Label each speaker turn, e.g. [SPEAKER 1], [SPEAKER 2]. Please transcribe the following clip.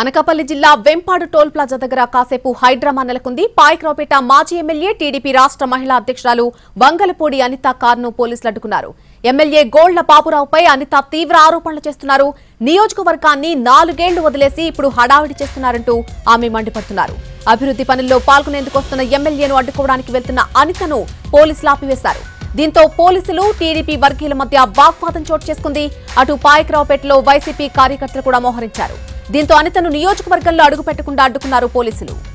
[SPEAKER 1] అనకాపల్లి జిల్లా వెంపాడు toll plaza దగ్గర కాసేపు హైడ్రామా నెలకొంది పాయకరావుపేట మాజీ ఎమ్మెల్యే టీడీపీ రాష్ట్ర మహిళా అధ్యక్షురాలు వంగలపూడి అనిత కారును పోలీసులు అడ్డుకున్నారు ఎమ్మెల్యే గోళ్ల బాబురావుపై అనిత తీవ్ర ఆరోపణలు చేస్తున్నారు నియోజకవర్గాన్ని నాలుగేళ్లు వదిలేసి ఇప్పుడు హడావిడి చేస్తున్నారంటూ ఆమె మండిపడుతున్నారు అభివృద్ధి పనుల్లో పాల్గొనేందుకు వస్తున్న ఎమ్మెల్యేను అడ్డుకోవడానికి వెళ్తున్న అనితను పోలీసులు ఆపివేశారు దీంతో పోలీసులు టీడీపీ వర్గీయుల మధ్య వాగ్వాదం చోటు చేసుకుంది అటు పాయకరావుపేటలో వైసీపీ కార్యకర్తలు కూడా మోహరించారు దీంతో అనితను నియోజకవర్గంలో అడుగు పెట్టకుండా అడ్డుకున్నారు పోలీసులు